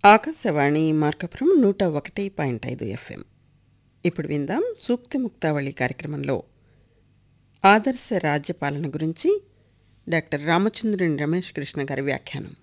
ఆకాశవాణి మార్కపురం నూట ఒకటి పాయింట్ ఐదు ఎఫ్ఎం ఇప్పుడు విందాం సూక్తి ముక్తావళి కార్యక్రమంలో ఆదర్శ రాజ్యపాలన గురించి డాక్టర్ రామచంద్రుని రమేష్ కృష్ణ గారి వ్యాఖ్యానం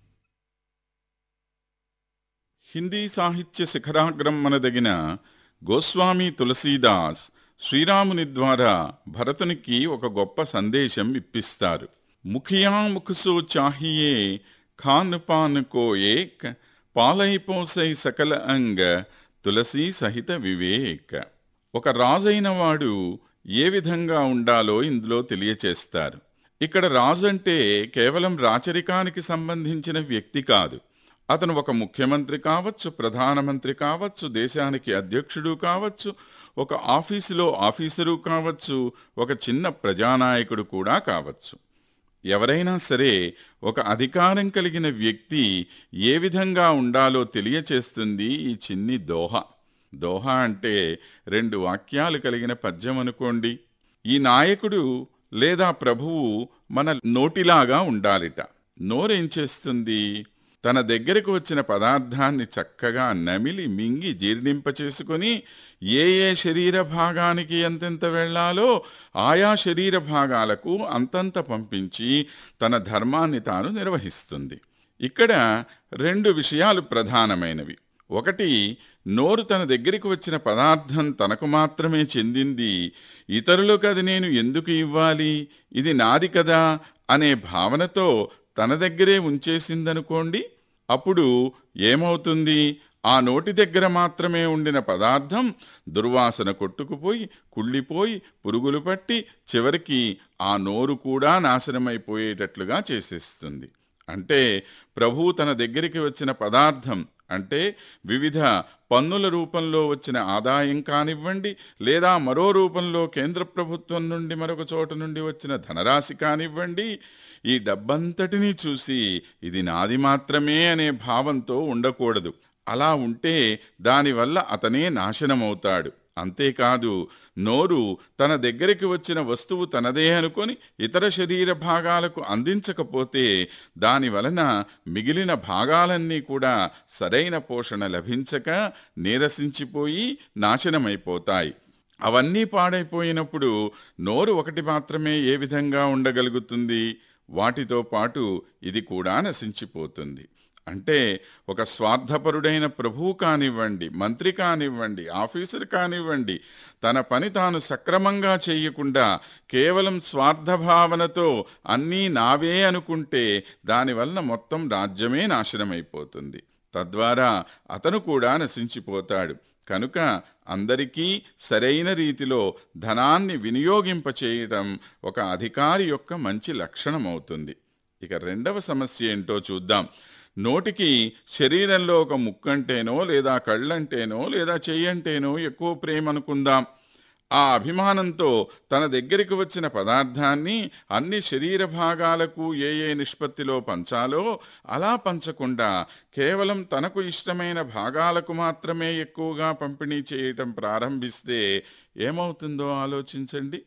హిందీ సాహిత్య శిఖరాగ్రం మనదగిన గోస్వామి తులసీదాస్ శ్రీరాముని ద్వారా భరతునికి ఒక గొప్ప సందేశం ఇప్పిస్తారు ముఖియా ముఖసో చాహియే ఖాన్ పాన్ కో ఏక్ పాలై పోసై సకల అంగ తులసీ సహిత వివేక్ ఒక రాజైన వాడు ఏ విధంగా ఉండాలో ఇందులో తెలియచేస్తారు ఇక్కడ రాజు అంటే కేవలం రాచరికానికి సంబంధించిన వ్యక్తి కాదు అతను ఒక ముఖ్యమంత్రి కావచ్చు ప్రధానమంత్రి కావచ్చు దేశానికి అధ్యక్షుడు కావచ్చు ఒక ఆఫీసులో ఆఫీసరు కావచ్చు ఒక చిన్న ప్రజానాయకుడు కూడా కావచ్చు ఎవరైనా సరే ఒక అధికారం కలిగిన వ్యక్తి ఏ విధంగా ఉండాలో తెలియచేస్తుంది ఈ చిన్ని దోహ దోహ అంటే రెండు వాక్యాలు కలిగిన పద్యం అనుకోండి ఈ నాయకుడు లేదా ప్రభువు మన నోటిలాగా ఉండాలిట నోరేం చేస్తుంది తన దగ్గరకు వచ్చిన పదార్థాన్ని చక్కగా నమిలి మింగి జీర్ణింప చేసుకొని ఏ ఏ శరీర భాగానికి ఎంతెంత వెళ్ళాలో ఆయా శరీర భాగాలకు అంతంత పంపించి తన ధర్మాన్ని తాను నిర్వహిస్తుంది ఇక్కడ రెండు విషయాలు ప్రధానమైనవి ఒకటి నోరు తన దగ్గరికి వచ్చిన పదార్థం తనకు మాత్రమే చెందింది ఇతరులకు అది నేను ఎందుకు ఇవ్వాలి ఇది నాది కదా అనే భావనతో తన దగ్గరే ఉంచేసిందనుకోండి అప్పుడు ఏమవుతుంది ఆ నోటి దగ్గర మాత్రమే ఉండిన పదార్థం దుర్వాసన కొట్టుకుపోయి కుళ్ళిపోయి పురుగులు పట్టి చివరికి ఆ నోరు కూడా నాశనమైపోయేటట్లుగా చేసేస్తుంది అంటే ప్రభువు తన దగ్గరికి వచ్చిన పదార్థం అంటే వివిధ పన్నుల రూపంలో వచ్చిన ఆదాయం కానివ్వండి లేదా మరో రూపంలో కేంద్ర ప్రభుత్వం నుండి మరొక చోట నుండి వచ్చిన ధనరాశి కానివ్వండి ఈ డబ్బంతటినీ చూసి ఇది నాది మాత్రమే అనే భావంతో ఉండకూడదు అలా ఉంటే దానివల్ల అతనే నాశనమవుతాడు అంతేకాదు నోరు తన దగ్గరికి వచ్చిన వస్తువు తనదే అనుకొని ఇతర శరీర భాగాలకు అందించకపోతే దాని వలన మిగిలిన భాగాలన్నీ కూడా సరైన పోషణ లభించక నీరసించిపోయి నాశనమైపోతాయి అవన్నీ పాడైపోయినప్పుడు నోరు ఒకటి మాత్రమే ఏ విధంగా ఉండగలుగుతుంది వాటితో పాటు ఇది కూడా నశించిపోతుంది అంటే ఒక స్వార్థపరుడైన ప్రభువు కానివ్వండి మంత్రి కానివ్వండి ఆఫీసర్ కానివ్వండి తన పని తాను సక్రమంగా చేయకుండా కేవలం స్వార్థభావనతో అన్నీ నావే అనుకుంటే దానివల్ల మొత్తం రాజ్యమే నాశనమైపోతుంది తద్వారా అతను కూడా నశించిపోతాడు కనుక అందరికీ సరైన రీతిలో ధనాన్ని వినియోగింపచేయటం ఒక అధికారి యొక్క మంచి లక్షణమవుతుంది ఇక రెండవ సమస్య ఏంటో చూద్దాం నోటికి శరీరంలో ఒక ముక్కంటేనో లేదా కళ్ళంటేనో లేదా చెయ్యంటేనో ఎక్కువ ప్రేమ అనుకుందాం ఆ అభిమానంతో తన దగ్గరికి వచ్చిన పదార్థాన్ని అన్ని శరీర భాగాలకు ఏ ఏ నిష్పత్తిలో పంచాలో అలా పంచకుండా కేవలం తనకు ఇష్టమైన భాగాలకు మాత్రమే ఎక్కువగా పంపిణీ చేయటం ప్రారంభిస్తే ఏమవుతుందో ఆలోచించండి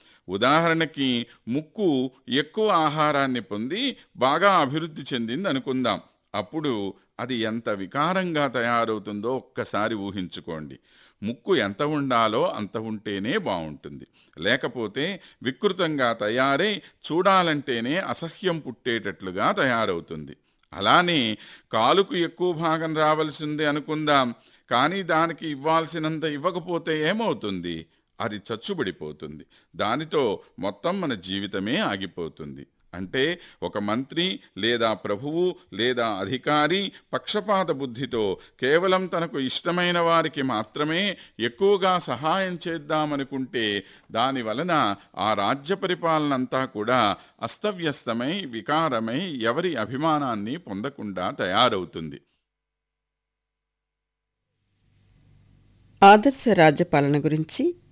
ఉదాహరణకి ముక్కు ఎక్కువ ఆహారాన్ని పొంది బాగా అభివృద్ధి చెందింది అనుకుందాం అప్పుడు అది ఎంత వికారంగా తయారవుతుందో ఒక్కసారి ఊహించుకోండి ముక్కు ఎంత ఉండాలో అంత ఉంటేనే బాగుంటుంది లేకపోతే వికృతంగా తయారై చూడాలంటేనే అసహ్యం పుట్టేటట్లుగా తయారవుతుంది అలానే కాలుకు ఎక్కువ భాగం రావాల్సింది అనుకుందాం కానీ దానికి ఇవ్వాల్సినంత ఇవ్వకపోతే ఏమవుతుంది అది చచ్చుబడిపోతుంది దానితో మొత్తం మన జీవితమే ఆగిపోతుంది అంటే ఒక మంత్రి లేదా ప్రభువు లేదా అధికారి పక్షపాత బుద్ధితో కేవలం తనకు ఇష్టమైన వారికి మాత్రమే ఎక్కువగా సహాయం చేద్దామనుకుంటే దాని వలన ఆ రాజ్య పరిపాలన అంతా కూడా అస్తవ్యస్తమై వికారమై ఎవరి అభిమానాన్ని పొందకుండా తయారవుతుంది ఆదర్శ రాజ్యపాలన గురించి